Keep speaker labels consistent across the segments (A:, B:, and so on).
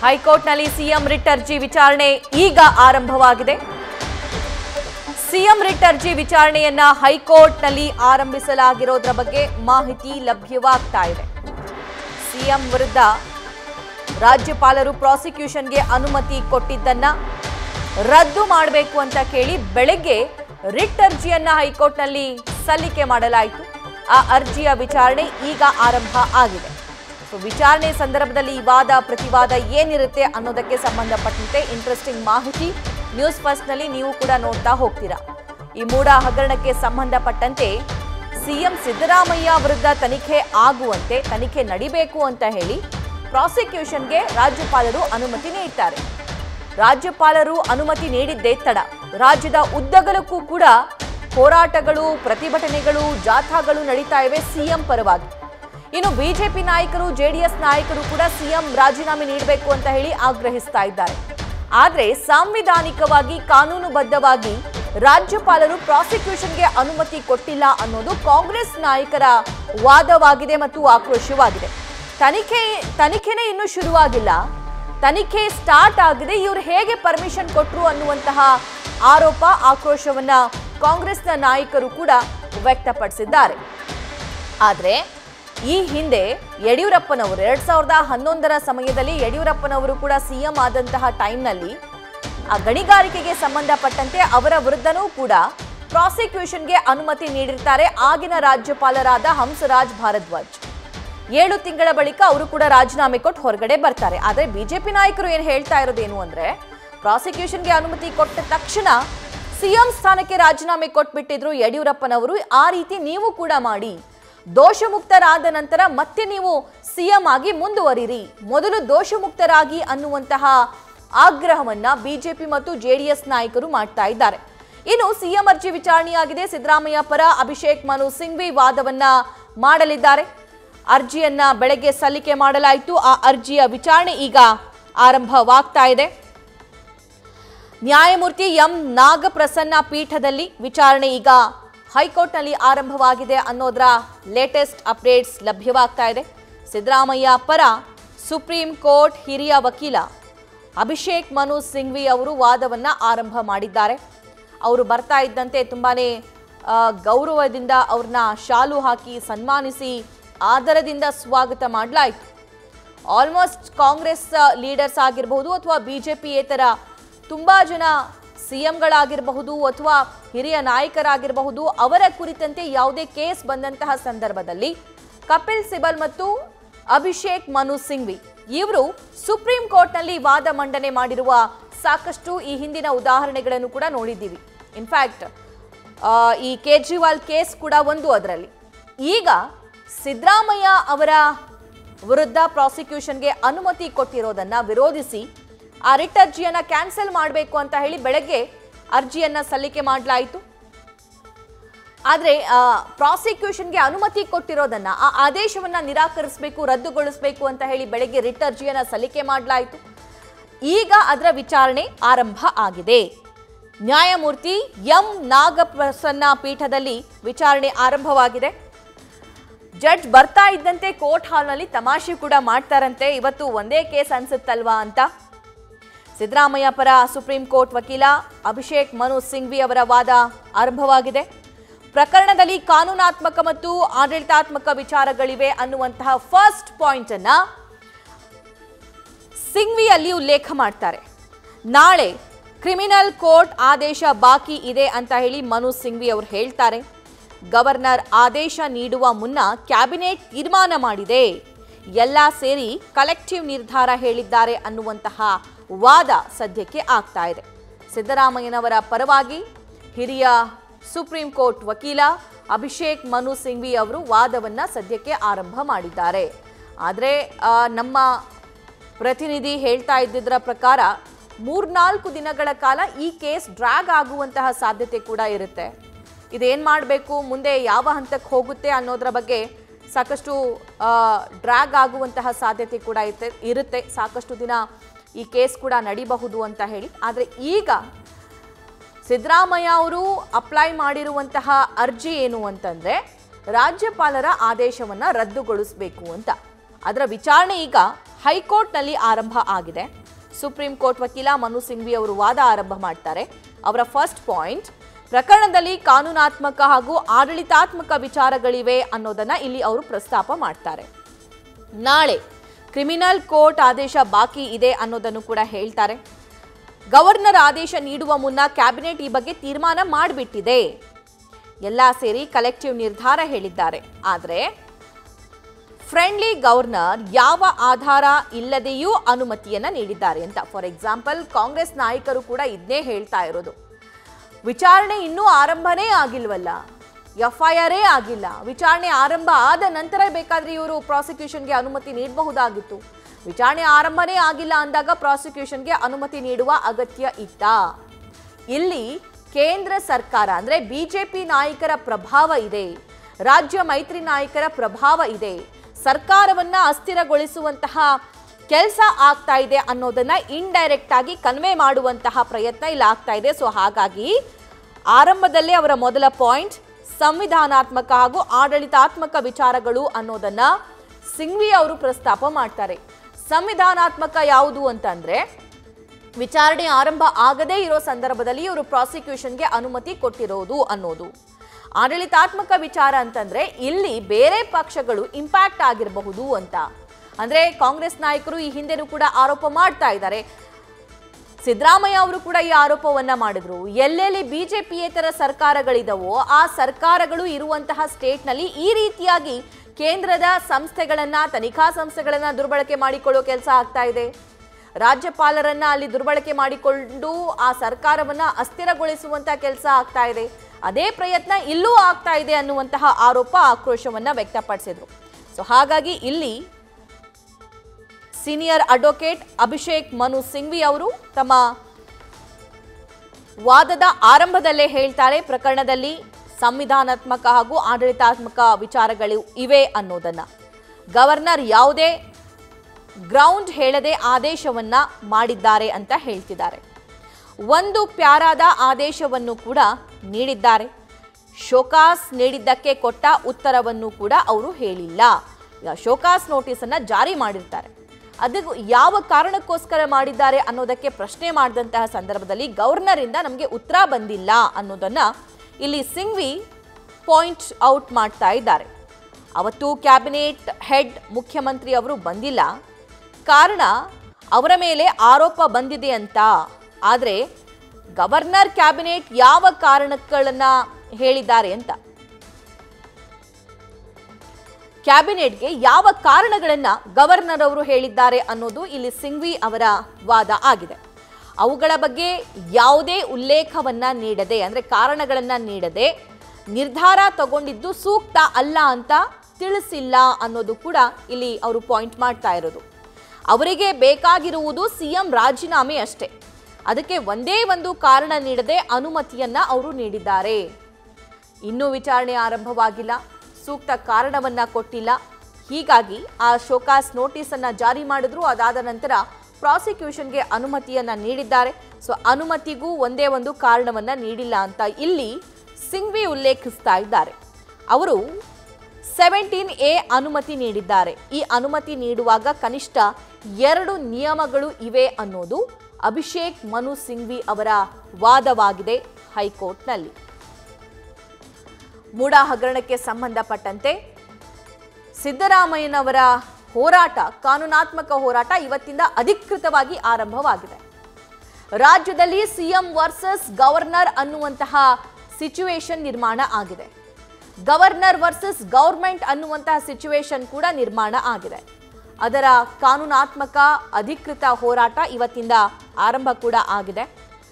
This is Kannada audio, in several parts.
A: ಹೈಕೋರ್ಟ್ನಲ್ಲಿ ಸಿಎಂ ರಿಟ್ ಅರ್ಜಿ ವಿಚಾರಣೆ ಈಗ ಆರಂಭವಾಗಿದೆ ಸಿಎಂ ರಿಟ್ ಅರ್ಜಿ ವಿಚಾರಣೆಯನ್ನ ಹೈಕೋರ್ಟ್ನಲ್ಲಿ ಆರಂಭಿಸಲಾಗಿರೋದ್ರ ಬಗ್ಗೆ ಮಾಹಿತಿ ಲಭ್ಯವಾಗ್ತಾ ಇದೆ ಸಿಎಂ ವಿರುದ್ಧ ರಾಜ್ಯಪಾಲರು ಪ್ರಾಸಿಕ್ಯೂಷನ್ಗೆ ಅನುಮತಿ ಕೊಟ್ಟಿದ್ದನ್ನ ರದ್ದು ಮಾಡಬೇಕು ಅಂತ ಕೇಳಿ ಬೆಳಗ್ಗೆ ರಿಟ್ ಅರ್ಜಿಯನ್ನ ಹೈಕೋರ್ಟ್ನಲ್ಲಿ ಸಲ್ಲಿಕೆ ಮಾಡಲಾಯಿತು ಆ ಅರ್ಜಿಯ ವಿಚಾರಣೆ ಈಗ ಆರಂಭ ಆಗಿದೆ ಸೊ ವಿಚಾರಣೆ ಸಂದರ್ಭದಲ್ಲಿ ಈ ವಾದ ಪ್ರತಿವಾದ ಏನಿರುತ್ತೆ ಅನ್ನೋದಕ್ಕೆ ಸಂಬಂಧಪಟ್ಟಂತೆ ಇಂಟ್ರೆಸ್ಟಿಂಗ್ ಮಾಹಿತಿ ನ್ಯೂಸ್ ಫಸ್ಟ್ನಲ್ಲಿ ನೀವು ಕೂಡ ನೋಡ್ತಾ ಹೋಗ್ತೀರಾ ಈ ಮೂಡ ಹಗರಣಕ್ಕೆ ಸಂಬಂಧಪಟ್ಟಂತೆ ಸಿಎಂ ಸಿದ್ದರಾಮಯ್ಯ ವಿರುದ್ಧ ತನಿಖೆ ಆಗುವಂತೆ ತನಿಖೆ ನಡಿಬೇಕು ಅಂತ ಹೇಳಿ ಪ್ರಾಸಿಕ್ಯೂಷನ್ಗೆ ರಾಜ್ಯಪಾಲರು ಅನುಮತಿ ನೀಡ್ತಾರೆ ರಾಜ್ಯಪಾಲರು ಅನುಮತಿ ನೀಡಿದ್ದೇ ತಡ ರಾಜ್ಯದ ಉದ್ದಗಲಕ್ಕೂ ಕೂಡ ಹೋರಾಟಗಳು ಪ್ರತಿಭಟನೆಗಳು ಜಾಥಾಗಳು ನಡೀತಾ ಇವೆ ಸಿಎಂ ಪರವಾಗಿ ಇನ್ನು ಬಿಜೆಪಿ ನಾಯಕರು ಜೆಡಿಎಸ್ ನಾಯಕರು ಕೂಡ ಸಿಎಂ ರಾಜೀನಾಮೆ ನೀಡಬೇಕು ಅಂತ ಹೇಳಿ ಆಗ್ರಹಿಸ್ತಾ ಇದ್ದಾರೆ ಆದ್ರೆ ಸಾಂವಿಧಾನಿಕವಾಗಿ ಕಾನೂನುಬದ್ಧವಾಗಿ ರಾಜ್ಯಪಾಲರು ಪ್ರಾಸಿಕ್ಯೂಷನ್ಗೆ ಅನುಮತಿ ಕೊಟ್ಟಿಲ್ಲ ಅನ್ನೋದು ಕಾಂಗ್ರೆಸ್ ನಾಯಕರ ವಾದವಾಗಿದೆ ಮತ್ತು ಆಕ್ರೋಶವಾಗಿದೆ ತನಿಖೆ ತನಿಖೆನೇ ಇನ್ನೂ ಶುರುವಾಗಿಲ್ಲ ತನಿಖೆ ಸ್ಟಾರ್ಟ್ ಆಗಿದೆ ಇವರು ಹೇಗೆ ಪರ್ಮಿಷನ್ ಕೊಟ್ಟರು ಅನ್ನುವಂತಹ ಆರೋಪ ಆಕ್ರೋಶವನ್ನ ಕಾಂಗ್ರೆಸ್ನ ನಾಯಕರು ಕೂಡ ವ್ಯಕ್ತಪಡಿಸಿದ್ದಾರೆ ಆದರೆ ಈ ಹಿಂದೆ ಯಡಿಯೂರಪ್ಪನವರು ಎರಡ್ ಸಾವಿರದ ಹನ್ನೊಂದರ ಸಮಯದಲ್ಲಿ ಯಡಿಯೂರಪ್ಪನವರು ಕೂಡ ಸಿಎಂ ಆದಂತಹ ಟೈಮ್ನಲ್ಲಿ ಆ ಗಣಿಗಾರಿಕೆಗೆ ಸಂಬಂಧಪಟ್ಟಂತೆ ಅವರ ವಿರುದ್ಧನೂ ಕೂಡ ಪ್ರಾಸಿಕ್ಯೂಷನ್ಗೆ ಅನುಮತಿ ನೀಡಿರ್ತಾರೆ ಆಗಿನ ರಾಜ್ಯಪಾಲರಾದ ಹಂಸರಾಜ್ ಭಾರದ್ವಾಜ್ ಏಳು ತಿಂಗಳ ಬಳಿಕ ಅವರು ಕೂಡ ರಾಜೀನಾಮೆ ಕೊಟ್ಟು ಹೊರಗಡೆ ಬರ್ತಾರೆ ಆದರೆ ಬಿಜೆಪಿ ನಾಯಕರು ಏನು ಹೇಳ್ತಾ ಇರೋದೇನು ಅಂದ್ರೆ ಪ್ರಾಸಿಕ್ಯೂಷನ್ಗೆ ಅನುಮತಿ ಕೊಟ್ಟ ತಕ್ಷಣ ಸಿಎಂ ಸ್ಥಾನಕ್ಕೆ ರಾಜೀನಾಮೆ ಕೊಟ್ಬಿಟ್ಟಿದ್ರು ಯಡಿಯೂರಪ್ಪನವರು ಆ ರೀತಿ ನೀವು ಕೂಡ ಮಾಡಿ ದೋಷಮುಕ್ತರಾದ ನಂತರ ಮತ್ತೆ ನೀವು ಸಿಎಂ ಆಗಿ ಮುಂದುವರಿರಿ ಮೊದಲು ದೋಷಮುಕ್ತರಾಗಿ ಅನ್ನುವಂತಹ ಆಗ್ರಹವನ್ನ ಬಿಜೆಪಿ ಮತ್ತು ಜೆಡಿಎಸ್ ನಾಯಕರು ಮಾಡ್ತಾ ಇದ್ದಾರೆ ಇನ್ನು ಸಿಎಂ ಅರ್ಜಿ ವಿಚಾರಣೆಯಾಗಿದೆ ಸಿದ್ದರಾಮಯ್ಯ ಪರ ಅಭಿಷೇಕ್ ಮನು ಸಿಂಘ್ವಿ ವಾದವನ್ನ ಮಾಡಲಿದ್ದಾರೆ ಅರ್ಜಿಯನ್ನ ಬೆಳಗ್ಗೆ ಸಲ್ಲಿಕೆ ಮಾಡಲಾಯಿತು ಆ ಅರ್ಜಿಯ ವಿಚಾರಣೆ ಈಗ ಆರಂಭವಾಗ್ತಾ ಇದೆ ನ್ಯಾಯಮೂರ್ತಿ ಎಂ ನಾಗಪ್ರಸನ್ನ ಪೀಠದಲ್ಲಿ ವಿಚಾರಣೆ ಈಗ ಹೈಕೋರ್ಟ್ನಲ್ಲಿ ಆರಂಭವಾಗಿದೆ ಅನ್ನೋದರ ಲೇಟೆಸ್ಟ್ ಅಪ್ಡೇಟ್ಸ್ ಲಭ್ಯವಾಗ್ತಾ ಇದೆ ಸಿದ್ದರಾಮಯ್ಯ ಪರ ಸುಪ್ರೀಂ ಕೋರ್ಟ್ ಹಿರಿಯ ವಕೀಲ ಅಭಿಷೇಕ್ ಮನು ಸಿಂಘ್ವಿ ಅವರು ವಾದವನ್ನ ಆರಂಭ ಮಾಡಿದ್ದಾರೆ ಅವರು ಬರ್ತಾ ಇದ್ದಂತೆ ತುಂಬಾನೇ ಆ, ಗೌರವದಿಂದ ಅವ್ರನ್ನ ಶಾಲು ಹಾಕಿ ಸನ್ಮಾನಿಸಿ ಆದರದಿಂದ ಸ್ವಾಗತ ಮಾಡಲಾಯಿತು ಆಲ್ಮೋಸ್ಟ್ ಕಾಂಗ್ರೆಸ್ ಲೀಡರ್ಸ್ ಆಗಿರಬಹುದು ಅಥವಾ ಬಿಜೆಪಿಯೇತರ ತುಂಬಾ ಜನ ಸಿಎಂಗಳಾಗಿರಬಹುದು ಅಥವಾ ಹಿರಿಯ ನಾಯಕರಾಗಿರಬಹುದು ಅವರ ಕುರಿತಂತೆ ಯಾವುದೇ ಕೇಸ್ ಬಂದಂತಹ ಸಂದರ್ಭದಲ್ಲಿ ಕಪಿಲ್ ಸಿಬಲ್ ಮತ್ತು ಅಭಿಷೇಕ್ ಮನು ಸಿಂಘ್ವಿ ಇವರು ಸುಪ್ರೀಂ ಕೋರ್ಟ್ನಲ್ಲಿ ವಾದ ಮಂಡನೆ ಮಾಡಿರುವ ಸಾಕಷ್ಟು ಈ ಹಿಂದಿನ ಉದಾಹರಣೆಗಳನ್ನು ಕೂಡ ನೋಡಿದ್ದೀವಿ ಇನ್ಫ್ಯಾಕ್ಟ್ ಈ ಕೇಜ್ರಿವಾಲ್ ಕೇಸ್ ಕೂಡ ಒಂದು ಅದರಲ್ಲಿ ಈಗ ಸಿದ್ದರಾಮಯ್ಯ ಅವರ ವಿರುದ್ಧ ಪ್ರಾಸಿಕ್ಯೂಷನ್ಗೆ ಅನುಮತಿ ಕೊಟ್ಟಿರೋದನ್ನ ವಿರೋಧಿಸಿ ಆ ರಿಟ್ ಅರ್ಜಿಯನ್ನ ಕ್ಯಾನ್ಸಲ್ ಮಾಡಬೇಕು ಅಂತ ಹೇಳಿ ಬೆಳಗ್ಗೆ ಅರ್ಜಿಯನ್ನ ಸಲ್ಲಿಕೆ ಮಾಡಲಾಯಿತು ಆದರೆ ಪ್ರಾಸಿಕ್ಯೂಷನ್ಗೆ ಅನುಮತಿ ಕೊಟ್ಟಿರೋದನ್ನ ಆ ಆದೇಶವನ್ನ ನಿರಾಕರಿಸಬೇಕು ರದ್ದುಗೊಳಿಸಬೇಕು ಅಂತ ಹೇಳಿ ಬೆಳಗ್ಗೆ ರಿಟ್ ಅರ್ಜಿಯನ್ನ ಸಲ್ಲಿಕೆ ಮಾಡಲಾಯಿತು ಈಗ ಅದರ ವಿಚಾರಣೆ ಆರಂಭ ಆಗಿದೆ ನ್ಯಾಯಮೂರ್ತಿ ಎಂ ನಾಗಪ್ರಸನ್ನ ಪೀಠದಲ್ಲಿ ವಿಚಾರಣೆ ಆರಂಭವಾಗಿದೆ ಜಡ್ಜ್ ಬರ್ತಾ ಇದ್ದಂತೆ ಕೋರ್ಟ್ ಹಾಲ್ನಲ್ಲಿ ತಮಾಷೆ ಕೂಡ ಮಾಡ್ತಾರಂತೆ ಇವತ್ತು ಒಂದೇ ಕೇಸ್ ಅನ್ಸುತ್ತಲ್ವಾ ಅಂತ ಸಿದ್ದರಾಮಯ್ಯ ಪರ ಸುಪ್ರೀಂ ಕೋರ್ಟ್ ವಕೀಲ ಅಭಿಷೇಕ್ ಮನು ಸಿಂಘ್ವಿ ಅವರ ವಾದ ಆರಂಭವಾಗಿದೆ ಪ್ರಕರಣದಲ್ಲಿ ಕಾನೂನಾತ್ಮಕ ಮತ್ತು ಆಡಳಿತಾತ್ಮಕ ವಿಚಾರಗಳಿವೆ ಅನ್ನುವಂತಹ ಫಸ್ಟ್ ಪಾಯಿಂಟ್ ಅನ್ನ ಸಿಂಘ್ವಿ ಅಲ್ಲಿ ಉಲ್ಲೇಖ ಮಾಡ್ತಾರೆ ನಾಳೆ ಕ್ರಿಮಿನಲ್ ಕೋರ್ಟ್ ಆದೇಶ ಬಾಕಿ ಇದೆ ಅಂತ ಹೇಳಿ ಮನು ಸಿಂಘ್ವಿ ಅವರು ಹೇಳ್ತಾರೆ ಗವರ್ನರ್ ಆದೇಶ ನೀಡುವ ಮುನ್ನ ಕ್ಯಾಬಿನೆಟ್ ತೀರ್ಮಾನ ಮಾಡಿದೆ ಎಲ್ಲ ಸೇರಿ ಕಲೆಕ್ಟಿವ್ ನಿರ್ಧಾರ ಹೇಳಿದ್ದಾರೆ ಅನ್ನುವಂತಹ ವಾದ ಸದ್ಯಕ್ಕೆ ಆಗ್ತಾ ಇದೆ ಸಿದ್ದರಾಮಯ್ಯನವರ ಪರವಾಗಿ ಹಿರಿಯ ಸುಪ್ರೀಂ ಕೋರ್ಟ್ ವಕೀಲ ಅಭಿಷೇಕ್ ಮನು ಸಿಂಘ್ವಿ ಅವರು ವಾದವನ್ನ ಸದ್ಯಕ್ಕೆ ಆರಂಭ ಮಾಡಿದ್ದಾರೆ ಆದರೆ ನಮ್ಮ ಪ್ರತಿನಿಧಿ ಹೇಳ್ತಾ ಇದ್ದಿದ್ದರ ಪ್ರಕಾರ ಮೂರ್ನಾಲ್ಕು ದಿನಗಳ ಕಾಲ ಈ ಕೇಸ್ ಡ್ರ್ಯಾಗ್ ಆಗುವಂತಹ ಸಾಧ್ಯತೆ ಕೂಡ ಇರುತ್ತೆ ಇದೇನು ಮಾಡಬೇಕು ಮುಂದೆ ಯಾವ ಹಂತಕ್ಕೆ ಹೋಗುತ್ತೆ ಅನ್ನೋದರ ಬಗ್ಗೆ ಸಾಕಷ್ಟು ಡ್ರ್ಯಾಗ್ ಆಗುವಂತಹ ಸಾಧ್ಯತೆ ಕೂಡ ಇರುತ್ತೆ ಇರುತ್ತೆ ಸಾಕಷ್ಟು ದಿನ ಈ ಕೇಸ್ ಕೂಡ ನಡಿಬಹುದು ಅಂತ ಹೇಳಿ ಆದರೆ ಈಗ ಸಿದ್ದರಾಮಯ್ಯ ಅವರು ಅಪ್ಲೈ ಮಾಡಿರುವಂತಹ ಅರ್ಜಿ ಏನು ಅಂತಂದ್ರೆ ರಾಜ್ಯಪಾಲರ ಆದೇಶವನ್ನ ರದ್ದುಗೊಳಿಸಬೇಕು ಅಂತ ಅದರ ವಿಚಾರಣೆ ಈಗ ಹೈಕೋರ್ಟ್ನಲ್ಲಿ ಆರಂಭ ಆಗಿದೆ ಸುಪ್ರೀಂ ಕೋರ್ಟ್ ವಕೀಲ ಮನು ಸಿಂಘ್ವಿ ಅವರು ವಾದ ಆರಂಭ ಮಾಡ್ತಾರೆ ಅವರ ಫಸ್ಟ್ ಪಾಯಿಂಟ್ ಪ್ರಕರಣದಲ್ಲಿ ಕಾನೂನಾತ್ಮಕ ಹಾಗೂ ಆಡಳಿತಾತ್ಮಕ ವಿಚಾರಗಳಿವೆ ಅನ್ನೋದನ್ನ ಇಲ್ಲಿ ಅವರು ಪ್ರಸ್ತಾಪ ಮಾಡ್ತಾರೆ ನಾಳೆ ಕ್ರಿಮಿನಲ್ ಕೋರ್ಟ್ ಆದೇಶ ಬಾಕಿ ಇದೆ ಅನ್ನೋದನ್ನು ಕೂಡ ಹೇಳ್ತಾರೆ ಗವರ್ನರ್ ಆದೇಶ ನೀಡುವ ಮುನ್ನ ಕ್ಯಾಬಿನೆಟ್ ಈ ಬಗ್ಗೆ ತೀರ್ಮಾನ ಮಾಡಿಬಿಟ್ಟಿದೆ ಎಲ್ಲ ಸೇರಿ ಕಲೆಕ್ಟಿವ್ ನಿರ್ಧಾರ ಹೇಳಿದ್ದಾರೆ ಆದರೆ ಫ್ರೆಂಡ್ಲಿ ಗವರ್ನರ್ ಯಾವ ಆಧಾರ ಇಲ್ಲದೆಯೂ ಅನುಮತಿಯನ್ನ ನೀಡಿದ್ದಾರೆ ಅಂತ ಫಾರ್ ಎಕ್ಸಾಂಪಲ್ ಕಾಂಗ್ರೆಸ್ ನಾಯಕರು ಕೂಡ ಇದನ್ನೇ ಹೇಳ್ತಾ ಇರೋದು ವಿಚಾರಣೆ ಇನ್ನೂ ಆರಂಭನೇ ಆಗಿಲ್ವಲ್ಲ ಎಫ್ ಐ ಆರೇ ಆಗಿಲ್ಲ ವಿಚಾರಣೆ ಆರಂಭ ಆದ ನಂತರ ಬೇಕಾದ್ರೆ ಇವರು ಪ್ರಾಸಿಕ್ಯೂಷನ್ಗೆ ಅನುಮತಿ ನೀಡಬಹುದಾಗಿತ್ತು ವಿಚಾರಣೆ ಆರಂಭನೇ ಆಗಿಲ್ಲ ಅಂದಾಗ ಪ್ರಾಸಿಕ್ಯೂಷನ್ಗೆ ಅನುಮತಿ ನೀಡುವ ಅಗತ್ಯ ಇತ್ತ ಇಲ್ಲಿ ಕೇಂದ್ರ ಸರ್ಕಾರ ಅಂದ್ರೆ ಬಿಜೆಪಿ ನಾಯಕರ ಪ್ರಭಾವ ಇದೆ ರಾಜ್ಯ ಮೈತ್ರಿ ನಾಯಕರ ಪ್ರಭಾವ ಇದೆ ಸರ್ಕಾರವನ್ನ ಅಸ್ಥಿರಗೊಳಿಸುವಂತಹ ಕೆಲಸ ಆಗ್ತಾ ಇದೆ ಅನ್ನೋದನ್ನ ಇಂಡೈರೆಕ್ಟ್ ಆಗಿ ಕನ್ವೆ ಮಾಡುವಂತಹ ಪ್ರಯತ್ನ ಇಲ್ಲಿ ಆಗ್ತಾ ಇದೆ ಸೊ ಹಾಗಾಗಿ ಆರಂಭದಲ್ಲೇ ಅವರ ಮೊದಲ ಪಾಯಿಂಟ್ ಸಂವಿಧಾನಾತ್ಮಕ ಹಾಗೂ ಆಡಳಿತಾತ್ಮಕ ವಿಚಾರಗಳು ಅನ್ನೋದನ್ನ ಸಿಂಘ್ವಿ ಅವರು ಪ್ರಸ್ತಾಪ ಮಾಡ್ತಾರೆ ಸಂವಿಧಾನಾತ್ಮಕ ಯಾವುದು ಅಂತಂದ್ರೆ ವಿಚಾರಣೆ ಆರಂಭ ಆಗದೇ ಇರೋ ಸಂದರ್ಭದಲ್ಲಿ ಇವರು ಪ್ರಾಸಿಕ್ಯೂಷನ್ಗೆ ಅನುಮತಿ ಕೊಟ್ಟಿರೋದು ಅನ್ನೋದು ಆಡಳಿತಾತ್ಮಕ ವಿಚಾರ ಅಂತಂದ್ರೆ ಇಲ್ಲಿ ಬೇರೆ ಪಕ್ಷಗಳು ಇಂಪ್ಯಾಕ್ಟ್ ಆಗಿರಬಹುದು ಅಂತ ಅಂದ್ರೆ ಕಾಂಗ್ರೆಸ್ ನಾಯಕರು ಈ ಹಿಂದೆನೂ ಕೂಡ ಆರೋಪ ಮಾಡ್ತಾ ಇದ್ದಾರೆ ಸಿದ್ದರಾಮಯ್ಯ ಅವರು ಕೂಡ ಈ ಆರೋಪವನ್ನ ಮಾಡಿದ್ರು ಎಲ್ಲೆಲ್ಲಿ ಬಿಜೆಪಿಯೇತರ ಸರ್ಕಾರಗಳಿದವೋ ಆ ಸರ್ಕಾರಗಳು ಇರುವಂತಹ ಸ್ಟೇಟ್ನಲ್ಲಿ ಈ ರೀತಿಯಾಗಿ ಕೇಂದ್ರದ ಸಂಸ್ಥೆಗಳನ್ನ ತನಿಖಾ ಸಂಸ್ಥೆಗಳನ್ನ ದುರ್ಬಳಕೆ ಮಾಡಿಕೊಳ್ಳೋ ಕೆಲಸ ಆಗ್ತಾ ಇದೆ ರಾಜ್ಯಪಾಲರನ್ನ ಅಲ್ಲಿ ದುರ್ಬಳಕೆ ಮಾಡಿಕೊಂಡು ಆ ಸರ್ಕಾರವನ್ನ ಅಸ್ಥಿರಗೊಳಿಸುವಂತ ಕೆಲಸ ಆಗ್ತಾ ಇದೆ ಅದೇ ಪ್ರಯತ್ನ ಇಲ್ಲೂ ಆಗ್ತಾ ಇದೆ ಅನ್ನುವಂತಹ ಆರೋಪ ಆಕ್ರೋಶವನ್ನ ವ್ಯಕ್ತಪಡಿಸಿದ್ರು ಸೊ ಹಾಗಾಗಿ ಇಲ್ಲಿ ಸೀನಿಯರ್ ಅಡ್ವೊಕೇಟ್ ಅಭಿಷೇಕ್ ಮನು ಸಿಂಘ್ವಿ ಅವರು ತಮ್ಮ ವಾದದ ಆರಂಭದಲ್ಲೇ ಹೇಳ್ತಾರೆ ಪ್ರಕರಣದಲ್ಲಿ ಸಂವಿಧಾನಾತ್ಮಕ ಹಾಗೂ ಆಡಳಿತಾತ್ಮಕ ವಿಚಾರಗಳು ಇವೆ ಅನ್ನೋದನ್ನ ಗವರ್ನರ್ ಯಾವುದೇ ಗ್ರೌಂಡ್ ಹೇಳದೆ ಆದೇಶವನ್ನ ಮಾಡಿದ್ದಾರೆ ಅಂತ ಹೇಳ್ತಿದ್ದಾರೆ ಒಂದು ಪ್ಯಾರಾದ ಆದೇಶವನ್ನು ಕೂಡ ನೀಡಿದ್ದಾರೆ ಶೋಕಾಸ್ ನೀಡಿದ್ದಕ್ಕೆ ಕೊಟ್ಟ ಉತ್ತರವನ್ನು ಕೂಡ ಅವರು ಹೇಳಿಲ್ಲ ಈಗ ಶೋಕಾಸ್ ನೋಟಿಸನ್ನು ಜಾರಿ ಮಾಡಿರ್ತಾರೆ ಅದು ಯಾವ ಕಾರಣಕ್ಕೋಸ್ಕರ ಮಾಡಿದ್ದಾರೆ ಅನ್ನೋದಕ್ಕೆ ಪ್ರಶ್ನೆ ಮಾಡಿದಂತಹ ಸಂದರ್ಭದಲ್ಲಿ ಗವರ್ನರಿಂದ ನಮಗೆ ಉತ್ತರ ಬಂದಿಲ್ಲ ಅನ್ನೋದನ್ನ ಇಲ್ಲಿ ಸಿಂಘ್ವಿ ಪಾಯಿಂಟ್ ಔಟ್ ಮಾಡ್ತಾ ಇದ್ದಾರೆ ಅವತ್ತು ಕ್ಯಾಬಿನೆಟ್ ಹೆಡ್ ಮುಖ್ಯಮಂತ್ರಿ ಅವರು ಬಂದಿಲ್ಲ ಕಾರಣ ಅವರ ಮೇಲೆ ಆರೋಪ ಬಂದಿದೆ ಅಂತ ಆದರೆ ಗವರ್ನರ್ ಕ್ಯಾಬಿನೆಟ್ ಯಾವ ಕಾರಣಗಳನ್ನ ಹೇಳಿದ್ದಾರೆ ಅಂತ ಕ್ಯಾಬಿನೆಟ್ಗೆ ಯಾವ ಕಾರಣಗಳನ್ನ ಗವರ್ನರ್ ಅವರು ಹೇಳಿದ್ದಾರೆ ಅನ್ನೋದು ಇಲ್ಲಿ ಸಿಂಘ್ವಿ ಅವರ ವಾದ ಆಗಿದೆ ಅವುಗಳ ಬಗ್ಗೆ ಯಾವುದೇ ಉಲ್ಲೇಖವನ್ನ ನೀಡದೆ ಅಂದ್ರೆ ಕಾರಣಗಳನ್ನ ನೀಡದೆ ನಿರ್ಧಾರ ತಗೊಂಡಿದ್ದು ಸೂಕ್ತ ಅಲ್ಲ ಅಂತ ತಿಳಿಸಿಲ್ಲ ಅನ್ನೋದು ಕೂಡ ಇಲ್ಲಿ ಅವರು ಪಾಯಿಂಟ್ ಮಾಡ್ತಾ ಇರೋದು ಅವರಿಗೆ ಬೇಕಾಗಿರುವುದು ಸಿಎಂ ರಾಜೀನಾಮೆ ಅಷ್ಟೇ ಅದಕ್ಕೆ ಒಂದೇ ಒಂದು ಕಾರಣ ನೀಡದೆ ಅನುಮತಿಯನ್ನ ಅವರು ನೀಡಿದ್ದಾರೆ ಇನ್ನೂ ವಿಚಾರಣೆ ಆರಂಭವಾಗಿಲ್ಲ ಸೂಕ್ತ ಕಾರಣವನ್ನ ಕೊಟ್ಟಿಲ್ಲ ಹೀಗಾಗಿ ಆ ಶೋಕಾಸ್ ನೋಟಿಸ್ ಅನ್ನ ಜಾರಿ ಮಾಡಿದ್ರು ಅದಾದ ನಂತರ ಪ್ರಾಸಿಕ್ಯೂಷನ್ಗೆ ಅನುಮತಿಯನ್ನ ನೀಡಿದ್ದಾರೆ ಸೊ ಅನುಮತಿಗೂ ಒಂದೇ ಒಂದು ಕಾರಣವನ್ನ ನೀಡಿಲ್ಲ ಅಂತ ಇಲ್ಲಿ ಸಿಂಘ್ವಿ ಉಲ್ಲೇಖಿಸ್ತಾ ಇದ್ದಾರೆ ಅವರು ಸೆವೆಂಟೀನ್ ಎ ಅನುಮತಿ ನೀಡಿದ್ದಾರೆ ಈ ಅನುಮತಿ ನೀಡುವಾಗ ಕನಿಷ್ಠ ಎರಡು ನಿಯಮಗಳು ಇವೆ ಅನ್ನೋದು ಅಭಿಷೇಕ್ ಮನು ಸಿಂಘ್ವಿ ಅವರ ವಾದವಾಗಿದೆ ಹೈಕೋರ್ಟ್ನಲ್ಲಿ ಮೂಡ ಹಗರಣಕ್ಕೆ ಸಂಬಂಧಪಟ್ಟಂತೆ ಸಿದ್ದರಾಮಯ್ಯನವರ ಹೋರಾಟ ಕಾನೂನಾತ್ಮಕ ಹೋರಾಟ ಇವತ್ತಿಂದ ಅಧಿಕೃತವಾಗಿ ಆರಂಭವಾಗಿದೆ ರಾಜ್ಯದಲ್ಲಿ ಸಿಎಂ ವರ್ಸಸ್ ಗವರ್ನರ್ ಅನ್ನುವಂತಹ ಸಿಚುವೇಶನ್ ನಿರ್ಮಾಣ ಆಗಿದೆ ಗವರ್ನರ್ ವರ್ಸಸ್ ಗವರ್ಮೆಂಟ್ ಅನ್ನುವಂತಹ ಸಿಚುವೇಶನ್ ಕೂಡ ನಿರ್ಮಾಣ ಆಗಿದೆ ಅದರ ಕಾನೂನಾತ್ಮಕ ಅಧಿಕೃತ ಹೋರಾಟ ಇವತ್ತಿಂದ ಆರಂಭ ಕೂಡ ಆಗಿದೆ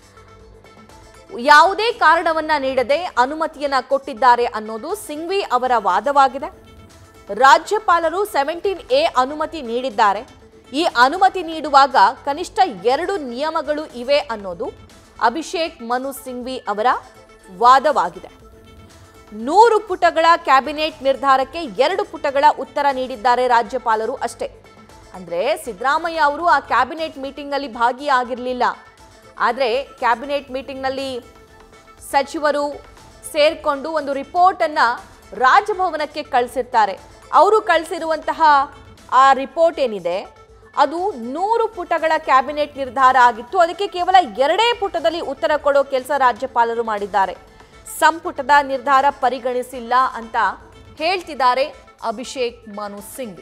A: ಯಾವುದೇ ಕಾರಣವನ್ನ ನೀಡದೆ ಅನುಮತಿಯನ್ನ ಕೊಟ್ಟಿದ್ದಾರೆ ಅನ್ನೋದು ಸಿಂಘ್ವಿ ಅವರ ವಾದವಾಗಿದೆ ರಾಜ್ಯಪಾಲರು ಸೆವೆಂಟೀನ್ ಎ ಅನುಮತಿ ನೀಡಿದ್ದಾರೆ ಈ ಅನುಮತಿ ನೀಡುವಾಗ ಕನಿಷ್ಠ ಎರಡು ನಿಯಮಗಳು ಇವೆ ಅನ್ನೋದು ಅಭಿಷೇಕ್ ಮನು ಸಿಂಘ್ವಿ ಅವರ ವಾದವಾಗಿದೆ ನೂರು ಪುಟಗಳ ಕ್ಯಾಬಿನೆಟ್ ನಿರ್ಧಾರಕ್ಕೆ ಎರಡು ಪುಟಗಳ ಉತ್ತರ ನೀಡಿದ್ದಾರೆ ರಾಜ್ಯಪಾಲರು ಅಷ್ಟೇ ಅಂದ್ರೆ ಸಿದ್ದರಾಮಯ್ಯ ಅವರು ಆ ಕ್ಯಾಬಿನೆಟ್ ಮೀಟಿಂಗ್ನಲ್ಲಿ ಭಾಗಿಯಾಗಿರಲಿಲ್ಲ ಆದರೆ ಕ್ಯಾಬಿನೆಟ್ ಮೀಟಿಂಗ್ನಲ್ಲಿ ಸಚಿವರು ಸೇರ್ಕೊಂಡು ಒಂದು ರಿಪೋರ್ಟನ್ನು ರಾಜಭವನಕ್ಕೆ ಕಳಿಸಿರ್ತಾರೆ ಅವರು ಕಳಿಸಿರುವಂತಹ ಆ ರಿಪೋರ್ಟ್ ಏನಿದೆ ಅದು ನೂರು ಪುಟಗಳ ಕ್ಯಾಬಿನೆಟ್ ನಿರ್ಧಾರ ಆಗಿತ್ತು ಅದಕ್ಕೆ ಕೇವಲ ಎರಡೇ ಪುಟದಲ್ಲಿ ಉತ್ತರ ಕೊಡೋ ಕೆಲಸ ರಾಜ್ಯಪಾಲರು ಮಾಡಿದ್ದಾರೆ ಸಂಪುಟದ ನಿರ್ಧಾರ ಪರಿಗಣಿಸಿಲ್ಲ ಅಂತ ಹೇಳ್ತಿದ್ದಾರೆ ಅಭಿಷೇಕ್ ಮನು ಸಿಂಘ್ವಿ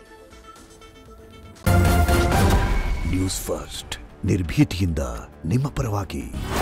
B: ನ್ಯೂಸ್ ಫಸ್ಟ್ ನಿರ್ಭೀತಿಯಿಂದ ನಿಮ್ಮ ಪರವಾಗಿ